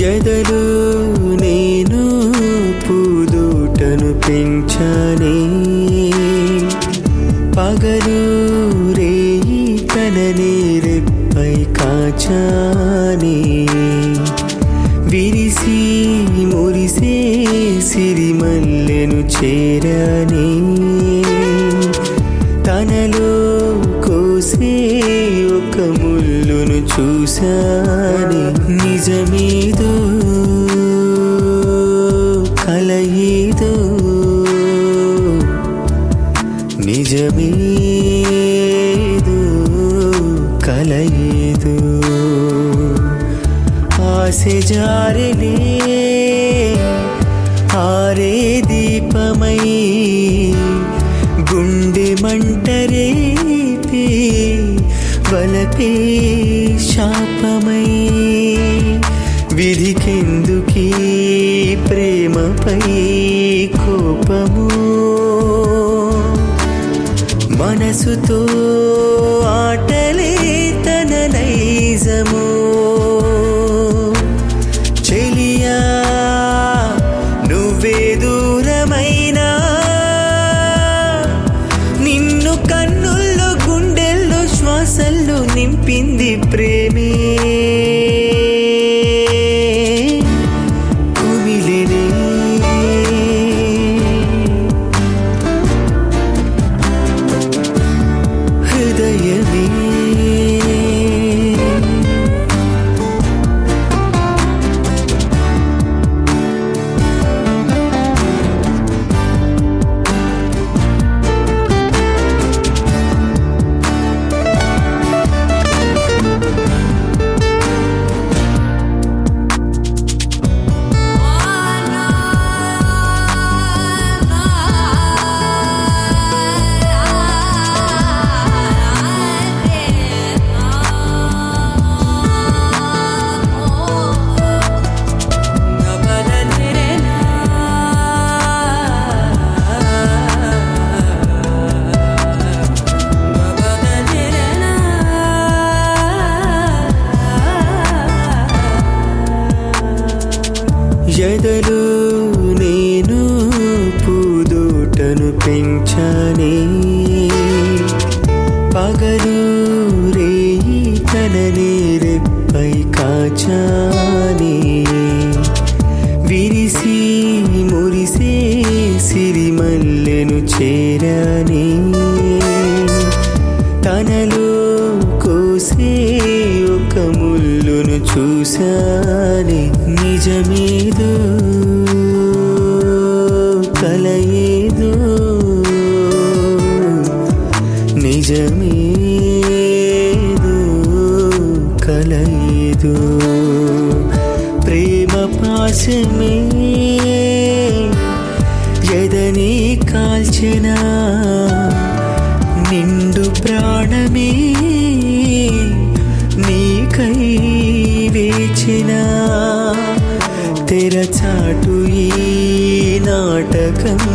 ఎదలు నేను పూదూటను పెంచానే పగలు రేయి కననే రెప్పై కాచానే విరిసి మురిసే సిరిమల్లెను చేరానే తనలో కోసే ఒక ముల్లును చూశానే నిజమేదో కలయేదో నిజమేదో కలయేదో ఆశ జారలే ఆరే దీపమై గుండె మంటరేపే వలపే శాపమై విధికెందుకీ ప్రేమపై కోపము మనసుతో ఆటలే తన నైజము చెలియా నువ్వే దూరమైనా నిన్ను కన్నుల్లో గుండెల్లో శ్వాసల్లో నింపింది ప్రేమే కుమిలినే హృదయమే ఎదలు నేను పూదోటను పెంచానే పగలు రేయి కననే రెప్పై కాచానే విరిసి మురిసే సిరిమల్లెను చేరానే తనలో కోసే ఒక ముల్లును చూశానే నిజమేదో కలయేదో నిజమేదో కలయేదో ప్రేమ పాశమే ఎదని కాల్చిన నిండు ప్రాణమే నీకై వేచిన తెరచాటు ఈ నాటకం